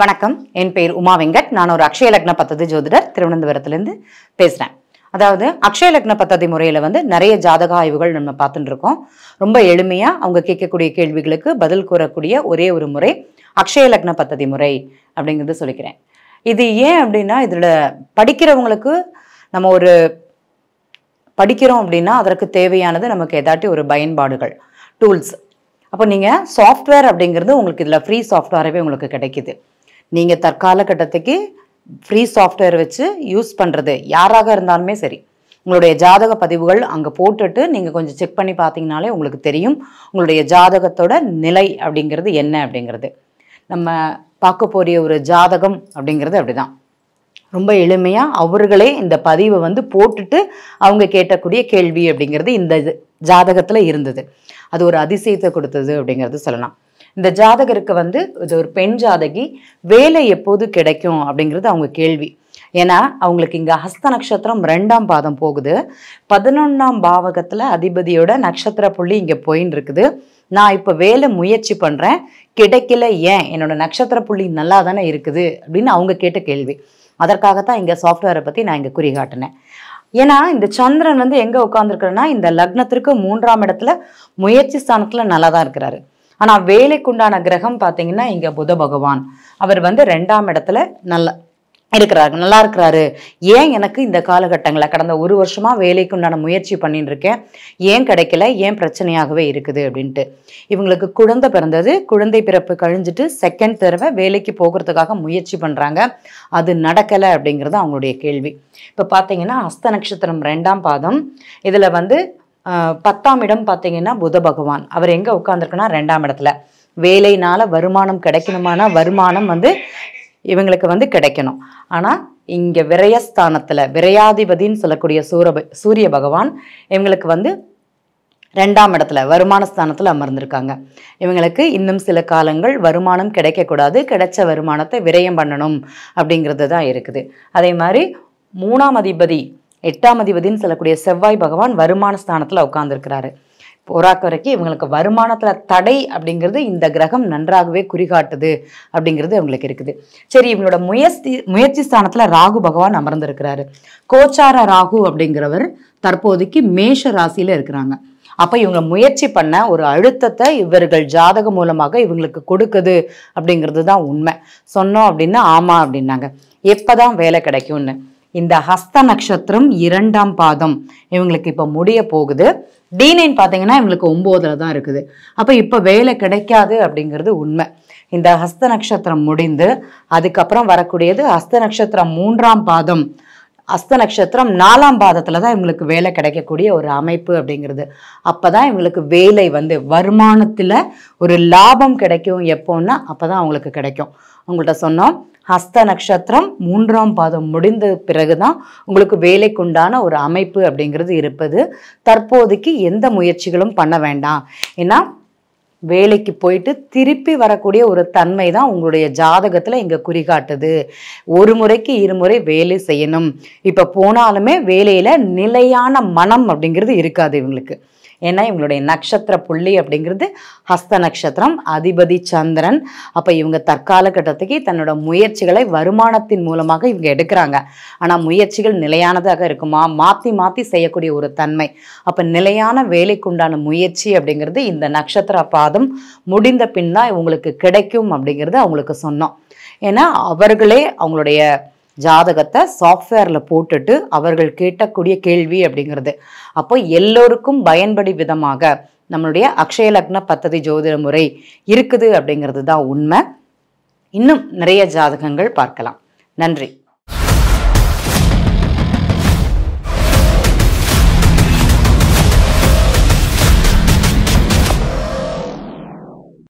வணக்கம் என் பெயர் உமா வெங்கட் நான் ஒரு அக்ஷய லக்ன பத்ததி ஜோதிடர் திருவனந்தபுரத்துலேருந்து பேசுகிறேன் அதாவது அக்ஷய லக்ன பத்ததி முறையில் வந்து நிறைய ஜாதக ஆய்வுகள் நம்ம பார்த்துட்டு இருக்கோம் ரொம்ப எளிமையாக அவங்க கேட்கக்கூடிய கேள்விகளுக்கு பதில் கூறக்கூடிய ஒரே ஒரு முறை அக்ஷய லக்ன பத்ததி முறை அப்படிங்கிறது சொல்லிக்கிறேன் இது ஏன் அப்படின்னா இதில் படிக்கிறவங்களுக்கு நம்ம ஒரு படிக்கிறோம் அப்படின்னா அதற்கு தேவையானது நமக்கு ஏதாட்டி ஒரு பயன்பாடுகள் டூல்ஸ் அப்போ நீங்கள் சாஃப்ட்வேர் அப்படிங்கிறது உங்களுக்கு இதில் ஃப்ரீ சாஃப்ட்வேராகவே உங்களுக்கு கிடைக்குது நீங்கள் தற்கால கட்டத்துக்கு ஃப்ரீ சாஃப்ட்வேர் வச்சு யூஸ் பண்ணுறது யாராக இருந்தாலுமே சரி உங்களுடைய ஜாதக பதிவுகள் அங்கே போட்டுட்டு நீங்கள் கொஞ்சம் செக் பண்ணி பார்த்தீங்கனாலே உங்களுக்கு தெரியும் உங்களுடைய ஜாதகத்தோட நிலை அப்படிங்கிறது என்ன அப்படிங்கிறது நம்ம பார்க்க போகிற ஒரு ஜாதகம் அப்படிங்கிறது அப்படிதான் ரொம்ப எளிமையாக அவர்களே இந்த பதிவை வந்து போட்டுட்டு அவங்க கேட்டக்கூடிய கேள்வி அப்படிங்கிறது இந்த இது ஜாதகத்தில் இருந்தது அது ஒரு அதிசயத்தை கொடுத்தது அப்படிங்கிறது சொல்லலாம் இந்த ஜாதகருக்கு வந்து இது ஒரு பெண் ஜாதகி வேலை எப்போது கிடைக்கும் அப்படிங்கிறது அவங்க கேள்வி ஏன்னா அவங்களுக்கு இங்கே ஹஸ்த நட்சத்திரம் ரெண்டாம் பாதம் போகுது பதினொன்றாம் பாவகத்தில் அதிபதியோட நட்சத்திர புள்ளி இங்கே போயின்னு இருக்குது நான் இப்போ வேலை முயற்சி பண்ணுறேன் கிடைக்கல ஏன் என்னோட நட்சத்திர புள்ளி நல்லா தானே இருக்குது அப்படின்னு அவங்க கேட்ட கேள்வி அதற்காகத்தான் இங்கே சாஃப்ட்வேரை பற்றி நான் இங்கே குறிகாட்டினேன் ஏன்னா இந்த சந்திரன் வந்து எங்கே உட்காந்துருக்கிறன்னா இந்த லக்னத்திற்கு மூன்றாம் இடத்துல முயற்சி ஸ்தானத்தில் நல்லா தான் இருக்கிறாரு ஆனால் வேலைக்குண்டான கிரகம் பார்த்தீங்கன்னா இங்கே புத பகவான் அவர் வந்து ரெண்டாம் இடத்துல நல்ல இருக்கிறாரு நல்லா இருக்கிறாரு ஏன் எனக்கு இந்த காலகட்டங்களில் கடந்த ஒரு வருஷமா வேலைக்குண்டான முயற்சி பண்ணிட்டு இருக்கேன் ஏன் கிடைக்கல ஏன் பிரச்சனையாகவே இருக்குது அப்படின்ட்டு இவங்களுக்கு குழந்தை பிறந்தது குழந்தை பிறப்பு கழிஞ்சிட்டு செகண்ட் தடவை வேலைக்கு போகிறதுக்காக முயற்சி பண்ணுறாங்க அது நடக்கலை அப்படிங்கிறது அவங்களுடைய கேள்வி இப்போ பார்த்தீங்கன்னா ஹஸ்த நட்சத்திரம் ரெண்டாம் பாதம் இதில் வந்து ஆஹ், பத்தாம் இடம் பார்த்தீங்கன்னா புத பகவான் அவர் எங்கே உட்காந்துருக்குன்னா ரெண்டாம் இடத்துல வேலைனால வருமானம் கிடைக்கணுமானா வருமானம் வந்து இவங்களுக்கு வந்து கிடைக்கணும் ஆனால் இங்கே விரயஸ்தானத்தில் விரையாதிபதின்னு சொல்லக்கூடிய சூரப சூரிய பகவான் இவங்களுக்கு வந்து ரெண்டாம் இடத்துல வருமான ஸ்தானத்தில் அமர்ந்திருக்காங்க இவங்களுக்கு இன்னும் சில காலங்கள் வருமானம் கிடைக்கக்கூடாது கிடைச்ச வருமானத்தை விரயம் பண்ணணும் அப்படிங்கிறது தான் இருக்குது அதே மாதிரி மூணாம் அதிபதி எட்டாம் அதிபதின்னு சொல்லக்கூடிய செவ்வாய் பகவான் வருமான ஸ்தானத்தில் உட்கார்ந்துருக்கிறாரு போராக்க வரைக்கும் இவங்களுக்கு வருமானத்தில் தடை அப்படிங்கிறது இந்த கிரகம் நன்றாகவே குறிகாட்டுது அப்படிங்கிறது இவங்களுக்கு இருக்குது சரி இவங்களோட முயற்சி முயற்சி ஸ்தானத்தில் ராகு பகவான் அமர்ந்திருக்கிறாரு கோச்சார ராகு அப்படிங்கிறவர் தற்போதைக்கு மேஷ ராசியில இருக்கிறாங்க அப்போ இவங்க முயற்சி பண்ண ஒரு அழுத்தத்தை இவர்கள் ஜாதகம் மூலமாக இவங்களுக்கு கொடுக்குது அப்படிங்கிறது தான் உண்மை சொன்னோம் அப்படின்னா ஆமா அப்படின்னாங்க எப்பதான் வேலை கிடைக்கும்னு இந்த ஹஸ்த நட்சத்திரம் இரண்டாம் பாதம் இவங்களுக்கு இப்போ முடிய போகுது டி நைன் பார்த்தீங்கன்னா இவங்களுக்கு ஒம்போதுல தான் இருக்குது அப்போ இப்போ வேலை கிடைக்காது அப்படிங்கிறது உண்மை இந்த ஹஸ்த நட்சத்திரம் முடிந்து அதுக்கப்புறம் வரக்கூடியது ஹஸ்த நட்சத்திரம் மூன்றாம் பாதம் அஸ்த நட்சத்திரம் நாலாம் பாதத்துல தான் இவங்களுக்கு வேலை கிடைக்கக்கூடிய ஒரு அமைப்பு அப்படிங்கிறது அப்பதான் இவங்களுக்கு வேலை வந்து வருமானத்துல ஒரு லாபம் கிடைக்கும் எப்போன்னா அப்பதான் அவங்களுக்கு கிடைக்கும் உங்கள்கிட்ட சொன்னோம் ஹஸ்த நட்சத்திரம் மூன்றாம் பாதம் முடிந்த பிறகுதான் உங்களுக்கு வேலைக்குண்டான ஒரு அமைப்பு அப்படிங்கிறது இருப்பது தற்போதைக்கு எந்த முயற்சிகளும் பண்ண வேண்டாம் ஏன்னா வேலைக்கு போயிட்டு திருப்பி வரக்கூடிய ஒரு தன்மை தான் உங்களுடைய ஜாதகத்தில் இங்கே குறிகாட்டுது ஒரு முறைக்கு இருமுறை வேலை செய்யணும் இப்போ போனாலுமே வேலையில் நிலையான மனம் அப்படிங்கிறது இருக்காது இவங்களுக்கு ஏன்னா இவங்களுடைய நட்சத்திர புள்ளி அப்படிங்கிறது ஹஸ்த நட்சத்திரம் அதிபதி சந்திரன் அப்போ இவங்க தற்கால கட்டத்துக்கு தன்னோட முயற்சிகளை வருமானத்தின் மூலமாக இவங்க எடுக்கிறாங்க ஆனால் முயற்சிகள் நிலையானதாக இருக்குமா மாற்றி மாற்றி செய்யக்கூடிய ஒரு தன்மை அப்போ நிலையான வேலைக்குண்டான முயற்சி அப்படிங்கிறது இந்த நட்சத்திர பாதம் முடிந்த பின் தான் இவங்களுக்கு கிடைக்கும் அப்படிங்கிறது அவங்களுக்கு சொன்னோம் ஏன்னா அவர்களே அவங்களுடைய ஜாதகத்தை சாஃப்ட்வேரில் போட்டுட்டு அவர்கள் கேட்டக்கூடிய கேள்வி அப்படிங்கிறது அப்போ எல்லோருக்கும் பயன்படி விதமாக நம்மளுடைய அக்ஷய லக்ன பத்ததி ஜோதிட முறை இருக்குது அப்படிங்கிறது தான் உண்மை இன்னும் நிறைய ஜாதகங்கள் பார்க்கலாம் நன்றி